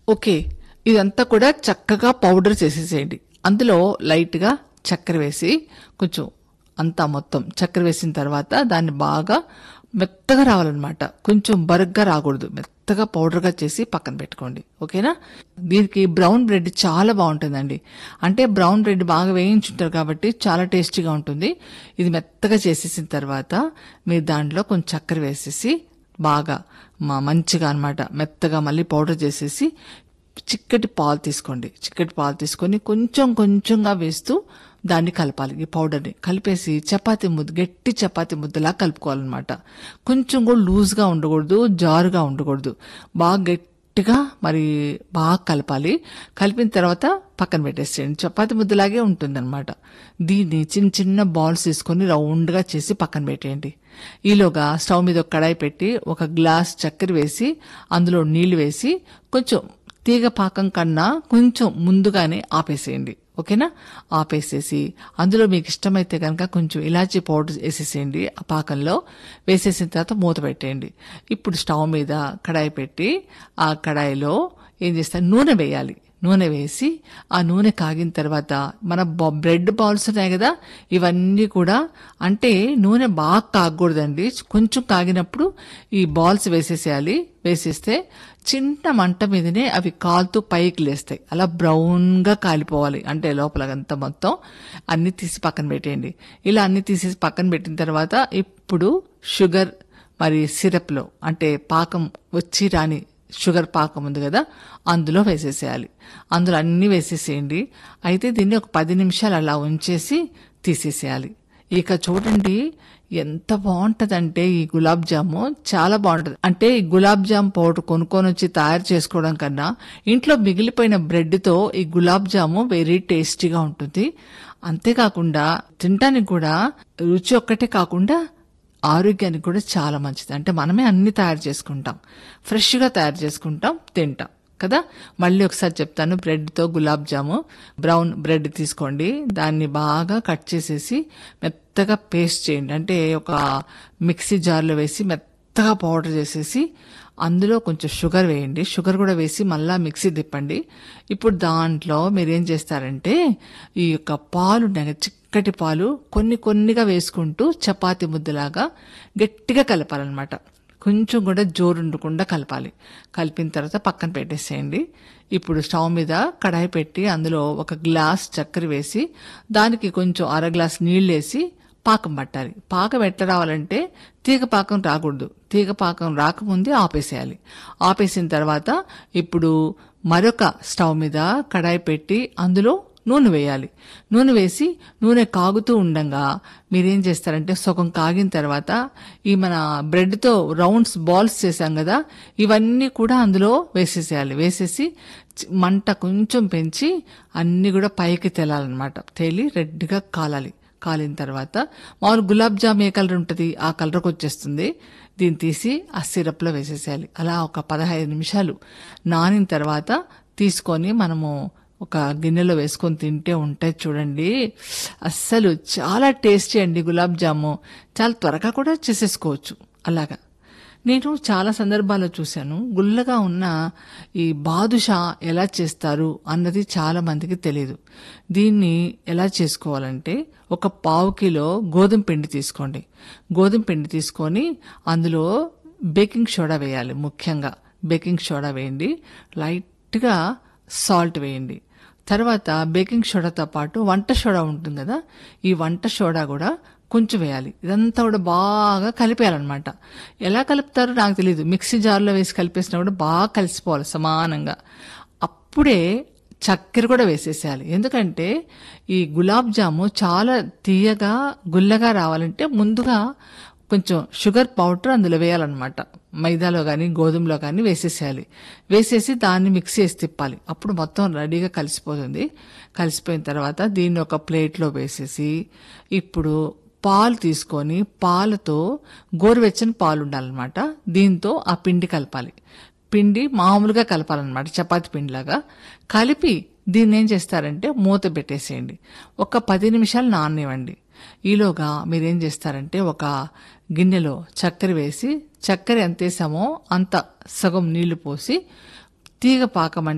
okay ఇదంతా కూడా చక్కగా పౌడర్ చేసేసేయండి అందులో లైట్గా చక్కెర వేసి కొంచెం అంతా మొత్తం చక్కెర వేసిన తర్వాత దాన్ని బాగా మెత్తగా రావాలన్నమాట కొంచెం బరగ్గా రాకూడదు మెత్తగా పౌడర్గా చేసి పక్కన పెట్టుకోండి ఓకేనా దీనికి బ్రౌన్ బ్రెడ్ చాలా బాగుంటుందండి అంటే బ్రౌన్ బ్రెడ్ బాగా వేయించుంటారు కాబట్టి చాలా టేస్టీగా ఉంటుంది ఇది మెత్తగా చేసేసిన తర్వాత మీరు దాంట్లో కొంచెం చక్కెర వేసేసి బాగా మా మంచిగా అన్నమాట మెత్తగా మళ్ళీ పౌడర్ చేసేసి చిక్కటి పాలు తీసుకోండి చిక్కటి పాలు తీసుకొని కొంచెం కొంచెంగా వేస్తూ దాన్ని కలపాలి ఈ పౌడర్ని కలిపేసి చపాతీ ముద్ద గట్టి చపాతీ ముద్దలా కలుపుకోవాలన్నమాట కొంచెం కూడా లూజ్గా ఉండకూడదు జారుగా ఉండకూడదు బాగా గట్టిగా మరి బాగా కలపాలి కలిపిన తర్వాత పక్కన పెట్టేసేయండి చపాతీ ముద్దలాగే ఉంటుందన్నమాట దీన్ని చిన్న చిన్న బాల్స్ తీసుకొని రౌండ్గా చేసి పక్కన పెట్టేయండి ఈలోగా స్టవ్ మీద ఒక కడాయి పెట్టి ఒక గ్లాస్ చక్కెర వేసి అందులో నీళ్లు వేసి కొంచెం తీగ పాకం కన్నా కొంచెం ముందుగానే ఆపేసేయండి ఓకేనా ఆపేసేసి అందులో మీకు ఇష్టమైతే కనుక కొంచెం ఇలాచీ పౌడర్ వేసేసేయండి ఆ పాకంలో వేసేసిన తర్వాత మూత పెట్టేయండి ఇప్పుడు స్టవ్ మీద కడాయి పెట్టి ఆ కడాయిలో ఏం చేస్తారు నూనె వేయాలి నూనె వేసి ఆ నూనె కాగిన తర్వాత మన బ- బ్రెడ్ బాల్స్ ఉన్నాయి కదా ఇవన్నీ కూడా అంటే నూనె బాగా కాగకూడదండి కొంచెం కాగినప్పుడు ఈ బాల్స్ వేసేసేయాలి వేసేస్తే చిన్న మంట మీదనే అవి కాలుతూ పైకి లేస్తాయి అలా బ్రౌన్గా కాలిపోవాలి అంటే లోపలంతా మొత్తం అన్ని తీసి పక్కన పెట్టేయండి ఇలా అన్ని తీసేసి పక్కన పెట్టిన తర్వాత ఇప్పుడు షుగర్ మరి సిరప్లో అంటే పాకం వచ్చి రాని షుగర్ పాకం ఉంది కదా అందులో వేసేసేయాలి అందులో అన్నీ వేసేసేయండి అయితే దీన్ని ఒక పది నిమిషాలు అలా ఉంచేసి తీసేసేయాలి ఇక చూడండి ఎంత బాగుంటదంటే ఈ గులాబ్ జాము చాలా బాగుంటది అంటే ఈ గులాబ్ జామ్ పౌడర్ కొనుక్కొని వచ్చి తయారు చేసుకోవడం కన్నా ఇంట్లో మిగిలిపోయిన బ్రెడ్తో ఈ గులాబ్ జాము వెరీ టేస్టీగా ఉంటుంది అంతేకాకుండా తినడానికి కూడా రుచి ఒక్కటే కాకుండా ఆరోగ్యానికి కూడా చాలా మంచిది అంటే మనమే అన్ని తయారు చేసుకుంటాం ఫ్రెష్గా తయారు చేసుకుంటాం తింటాం కదా మళ్ళీ ఒకసారి చెప్తాను బ్రెడ్తో గులాబ్ జాము బ్రౌన్ బ్రెడ్ తీసుకోండి దాన్ని బాగా కట్ చేసేసి మెత్తగా పేస్ట్ చేయండి అంటే ఒక మిక్సీ జార్లో వేసి మెత్తగా పౌడర్ చేసేసి అందులో కొంచెం షుగర్ వేయండి షుగర్ కూడా వేసి మళ్ళా మిక్సీ తిప్పండి ఇప్పుడు దాంట్లో మీరు ఏం చేస్తారంటే ఈ యొక్క పాలు ఉన్నాయి కదా, చిక్కటి పాలు కొన్ని కొన్నిగా వేసుకుంటూ చపాతి ముద్దలాగా గట్టిగా కలపాలన్నమాట కొంచెం కూడా జోరు ఉండకుండా కలపాలి కలిపిన తర్వాత పక్కన పెట్టేసేయండి ఇప్పుడు స్టవ్ మీద కడాయి పెట్టి అందులో ఒక గ్లాస్ చక్కెర వేసి దానికి కొంచెం అర గ్లాస్ నీళ్ళు వేసి పాకం పట్టాలి పాకం ఎట్లా రావాలంటే తీగ పాకం రాకూడదు తీగ పాకం రాకముందే ఆపేసేయాలి ఆపేసిన తర్వాత ఇప్పుడు మరొక స్టవ్ మీద కడాయి పెట్టి అందులో నూనె వేయాలి నూనె వేసి నూనె కాగుతూ ఉండంగా మీరేం చేస్తారంటే సగం కాగిన తర్వాత ఈ మన బ్రెడ్తో రౌండ్స్ బాల్స్ చేసాం కదా ఇవన్నీ కూడా అందులో వేసేసేయాలి వేసేసి చి- మంట కొంచెం పెంచి అన్నీ కూడా పైకి తేలాలన్నమాట తేలి రెడ్గా కాలాలి కాలిన తర్వాత మామూలు గులాబ్ జామ్ ఏ కలర్ ఉంటుంది ఆ కలర్కి వచ్చేస్తుంది దీన్ని తీసి ఆ సిరప్లో వేసేసేయాలి అలా ఒక పదహైదు నిమిషాలు నానిన తర్వాత తీసుకొని మనము ఒక గిన్నెలో వేసుకొని తింటే ఉంటాయి చూడండి అస్సలు చాలా టేస్టీ అండి గులాబ్ జాము చాలా త్వరగా కూడా చేసేసుకోవచ్చు అలాగా నేను చాలా సందర్భాల్లో చూశాను గుల్లగా ఉన్న ఈ బాదుషా ఎలా చేస్తారు అన్నది చాలా మందికి తెలియదు దీన్ని ఎలా చేసుకోవాలంటే ఒక పావు కిలో గోధుమ పిండి తీసుకోండి గోధుమ పిండి తీసుకొని అందులో బేకింగ్ సోడా వేయాలి ముఖ్యంగా బేకింగ్ సోడా వేయండి లైట్గా సాల్ట్ వేయండి తర్వాత బేకింగ్ సోడాతో పాటు వంట సోడా ఉంటుంది కదా ఈ వంట సోడా కూడా కొంచెం వేయాలి ఇదంతా కూడా బాగా కలిపేయాలన్నమాట ఎలా కలుపుతారో నాకు తెలియదు మిక్సీ జార్లో వేసి కలిపేసినా కూడా బాగా కలిసిపోవాలి సమానంగా అప్పుడే చక్కెర కూడా వేసేసేయాలి ఎందుకంటే ఈ గులాబ్ జాము చాలా తీయగా గుల్లగా రావాలంటే ముందుగా కొంచెం షుగర్ పౌడర్ అందులో వేయాలన్నమాట మైదాలో కానీ గోధుమలో కానీ వేసేసేయాలి వేసేసి దాన్ని మిక్సీ వేసి తిప్పాలి అప్పుడు మొత్తం రెడీగా కలిసిపోతుంది కలిసిపోయిన తర్వాత దీన్ని ఒక ప్లేట్లో వేసేసి ఇప్పుడు పాలు తీసుకొని పాలతో గోరువెచ్చని పాలు ఉండాలన్నమాట దీంతో ఆ పిండి కలపాలి పిండి మామూలుగా కలపాలన్నమాట చపాతి పిండిలాగా కలిపి దీన్ని ఏం చేస్తారంటే మూత పెట్టేసేయండి ఒక పది నిమిషాలు నాననివ్వండి ఈలోగా మీరేం చేస్తారంటే ఒక గిన్నెలో చక్కెర వేసి చక్కెర ఎంత వేసామో అంత సగం నీళ్లు పోసి తీగ పాకం